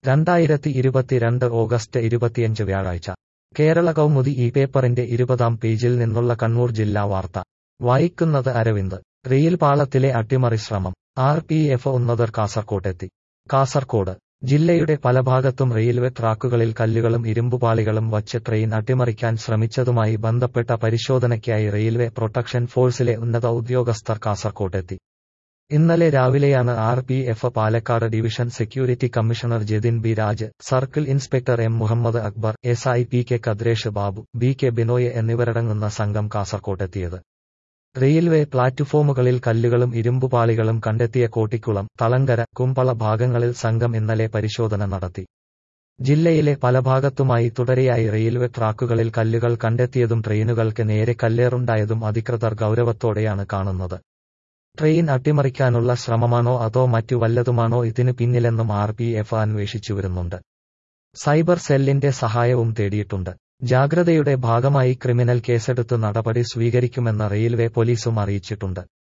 രണ്ടായിരത്തി ഇരുപത്തിരണ്ട് ഓഗസ്റ്റ് ഇരുപത്തിയഞ്ച് വ്യാഴാഴ്ച കേരള കൗമുദി ഈ പേപ്പറിന്റെ ഇരുപതാം പേജിൽ നിന്നുള്ള കണ്ണൂർ ജില്ലാ വാർത്ത വായിക്കുന്നത് അരവിന്ദ് റെയിൽ പാളത്തിലെ അട്ടിമറി ശ്രമം ആർ പി എഫ് ഉന്നതർ കാസർകോട്ടെത്തി കാസർകോട് ജില്ലയുടെ പല ഭാഗത്തും റെയിൽവേ ട്രാക്കുകളിൽ കല്ലുകളും ഇരുമ്പുപാളികളും വച്ച് ട്രെയിൻ അട്ടിമറിക്കാൻ ശ്രമിച്ചതുമായി ബന്ധപ്പെട്ട പരിശോധനയ്ക്കായി റെയിൽവേ പ്രൊട്ടക്ഷൻ ഫോഴ്സിലെ ഉന്നത ഉദ്യോഗസ്ഥർ കാസർകോട്ടെത്തി ഇന്നലെ രാവിലെയാണ് R P F Palakkad division security commissioner Jathin B Raj circle inspector M Muhammad Akbar S I P K Kadresh Babu B K Binoy എന്നിവരടങ്ങുന്ന സംഘം കാസർകോട്ടെത്തിയത് റെയിൽവേ പ്ലാറ്റ്ഫോമുകളിൽ കല്ലുകളും ഇരുമ്പുപാളികളും കണ്ടെത്തിയ കോട്ടിക്കുളം തളങ്കര കുമ്പള ഭാഗങ്ങളിൽ സംഘം ഇന്നലെ പരിശോധന നടത്തി ജില്ലയിലെ പല ഭാഗത്തുമായി തുടരെയായി റെയിൽവേ ട്രാക്കുകളിൽ കല്ലുകൾ കണ്ടെത്തിയതും ട്രെയിനുകൾക്ക് നേരെ കല്ലേറുണ്ടായതും അധികൃതർ ഗൗരവത്തോടെയാണ് കാണുന്നത് ട്രെയിൻ അട്ടിമറിക്കാനുള്ള ശ്രമമാണോ അതോ മറ്റു വല്ലതുമാണോ ഇതിന് പിന്നിലെന്നും ആർ പി എഫ് അന്വേഷിച്ചു വരുന്നുണ്ട് സൈബർ സെല്ലിന്റെ സഹായവും തേടിയിട്ടുണ്ട് ജാഗ്രതയുടെ ഭാഗമായി ക്രിമിനൽ കേസെടുത്ത് നടപടി സ്വീകരിക്കുമെന്ന് റെയിൽവേ പോലീസും അറിയിച്ചിട്ടുണ്ട്